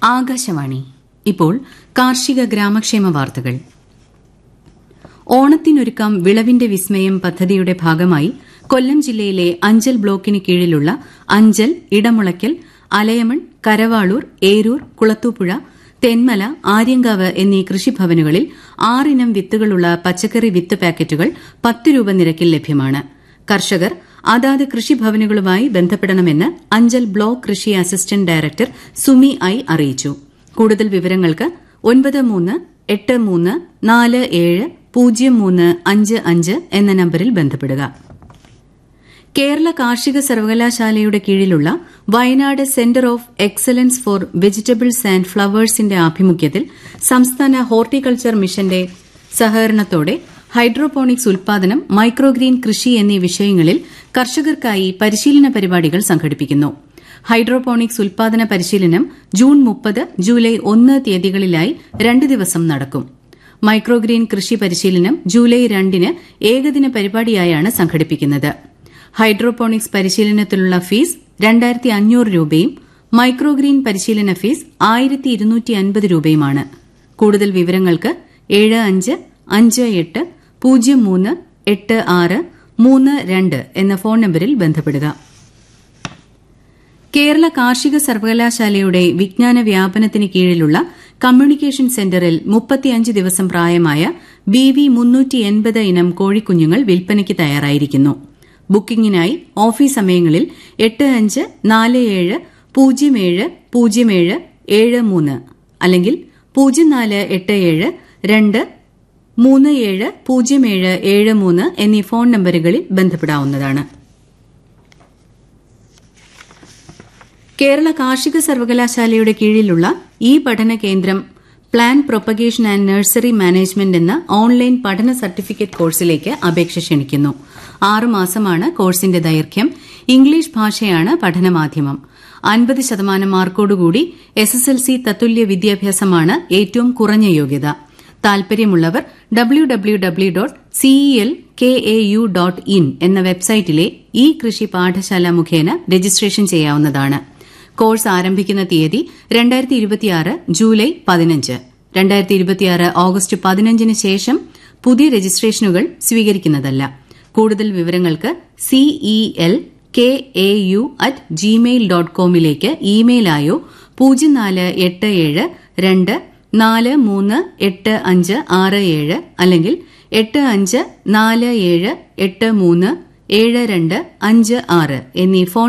ആകാശവാണി ഇപ്പോൾ കാർഷിക ഗ്രാമക്ഷേമ വാർത്തകൾ ഓണത്തിനൊരുക്കം വിളവിന്റെ വിസ്മയം പദ്ധതിയുടെ ഭാഗമായി കൊല്ലം ജില്ലയിലെ അഞ്ചൽ ബ്ലോക്കിന് കീഴിലുള്ള അഞ്ചൽ ഇടമുളയ്ക്കൽ അലയമൺ കരവാളൂർ ഏരൂർ കുളത്തൂപ്പുഴ തെന്മല ആര്യങ്കാവ് എന്നീ കൃഷിഭവനുകളിൽ ആറിനം വിത്തുകളുള്ള പച്ചക്കറി വിത്ത് പാക്കറ്റുകൾ പത്ത് രൂപ നിരക്കിൽ ലഭ്യമാണ് കർഷകർ അതാത് കൃഷിഭവനുകളുമായി ബന്ധപ്പെടണമെന്ന് അഞ്ചൽ ബ്ലോക്ക് കൃഷി അസിസ്റ്റന്റ് ഡയറക്ടർ സുമി ഐ അറിയിച്ചു കൂടുതൽ വിവരങ്ങൾക്ക് ഒൻപത് മൂന്ന് എട്ട് മൂന്ന് നാല് ഏഴ് പൂജ്യം മൂന്ന് അഞ്ച് അഞ്ച് എന്ന നമ്പരിൽ ബന്ധപ്പെടുക കേരള കാർഷിക സർവകലാശാലയുടെ കീഴിലുള്ള Wayanad centre of excellence for vegetables and ഫ്ളവേഴ്സിന്റെ ആഭിമുഖ്യത്തിൽ സംസ്ഥാന ഹോർട്ടിക്കൾച്ചർ മിഷന്റെ സഹകരണത്തോടെ ഹൈഡ്രോപോണിക്സ് ഉൽപാദനം മൈക്രോഗ്രീൻ കൃഷി എന്നീ വിഷയങ്ങളിൽ കർഷകർക്കായി പരിശീലന പരിപാടികൾ സംഘടിപ്പിക്കുന്നു ഹൈഡ്രോപോണിക്സ് ഉൽപാദന പരിശീലനം ജൂൺ മുപ്പത് ജൂലൈ ഒന്ന് തീയതികളിലായി രണ്ട് ദിവസം നടക്കും മൈക്രോഗ്രീൻ കൃഷി പരിശീലനം ജൂലൈ രണ്ടിന് ഏകദിന പരിപാടിയായാണ് സംഘടിപ്പിക്കുന്നത് ഹൈഡ്രോപോണിക്സ് പരിശീലനത്തിലുള്ള ഫീസ് രണ്ടായിരത്തി അഞ്ഞൂറ് രൂപയും മൈക്രോഗ്രീൻ പരിശീലന ഫീസ് ആയിരത്തി ഇരുന്നൂറ്റി അൻപത് രൂപയുമാണ് കൂടുതൽ വിവരങ്ങൾക്ക് ഏഴ് അഞ്ച് അഞ്ച് എട്ട് പൂജ്യം മൂന്ന് എട്ട് ആറ് മൂന്ന് രണ്ട് എന്ന ഫോൺ നമ്പരിൽ ബന്ധപ്പെടുക കേരള കാർഷിക സർവകലാശാലയുടെ വിജ്ഞാന വ്യാപനത്തിന് കീഴിലുള്ള കമ്മ്യൂണിക്കേഷൻ സെന്ററിൽ മുപ്പത്തിയഞ്ച് ദിവസം പ്രായമായ ബി വി മുന്നൂറ്റി എൺപത് ഇനം കോഴിക്കുഞ്ഞുങ്ങൾ വിൽപ്പനയ്ക്ക് തയ്യാറായിരിക്കുന്നു ബുക്കിംഗിനായി ഓഫീസ് സമയങ്ങളിൽ എട്ട് അഞ്ച് നാല് ഏഴ് പൂജ്യം ഏഴ് പൂജ്യം ഏഴ് ഏഴ് മൂന്ന് അല്ലെങ്കിൽ പൂജ്യം നാല് എട്ട് ഏഴ് രണ്ട് മൂന്ന് ഏഴ് പൂജ്യം ഏഴ് ഏഴ് മൂന്ന് എന്നീ ഫോൺ നമ്പറുകളിൽ ബന്ധപ്പെടാവുന്നതാണ് കേരള കാർഷിക സർവകലാശാലയുടെ കീഴിലുള്ള ഈ പഠന കേന്ദ്രം plant propagation and nursery management എന്ന ഓൺലൈൻ പഠന സർട്ടിഫിക്കറ്റ് കോഴ്സിലേക്ക് അപേക്ഷ ക്ഷണിക്കുന്നു ആറുമാസമാണ് കോഴ്സിന്റെ ദൈർഘ്യം ഇംഗ്ലീഷ് ഭാഷയാണ് പഠനമാധ്യമം അൻപത് ശതമാനം മാർക്കോടുകൂടി എസ് എസ് എൽ സി തത്തുല്യ വിദ്യാഭ്യാസമാണ് ഏറ്റവും കുറഞ്ഞ യോഗ്യത താൽപര്യമുള്ളവർ W W W dot C E L K A U dot in എന്ന വെബ്സൈറ്റിലെ ഇ കൃഷി പാഠശാല മുഖേന രജിസ്ട്രേഷൻ ചെയ്യാവുന്നതാണ് കോഴ്സ് ആരംഭിക്കുന്ന തീയതി രണ്ടായിരത്തി ഇരുപത്തിയാറ് ജൂലൈ പതിനഞ്ച് രണ്ടായിരത്തി ഇരുപത്തിയാറ് ഓഗസ്റ്റ് പതിനഞ്ചിന് ശേഷം പുതിയ രജിസ്ട്രേഷനുകൾ സ്വീകരിക്കുന്നതല്ല കൂടുതൽ വിവരങ്ങൾക്ക് C E L K A U at gmail dot കോമിലേക്ക് ഇമെയിലായോ പൂജ്യം നാല് എട്ട് ഏഴ് രണ്ട് നാല് മൂന്ന് എട്ട് അഞ്ച് ആറ് ഏഴ് അല്ലെങ്കിൽ എട്ട് അഞ്ച് നാല് ഏഴ് എട്ട് മൂന്ന് ഏഴ് രണ്ട് അഞ്ച് ആറ് എന്നീ ഫോൺ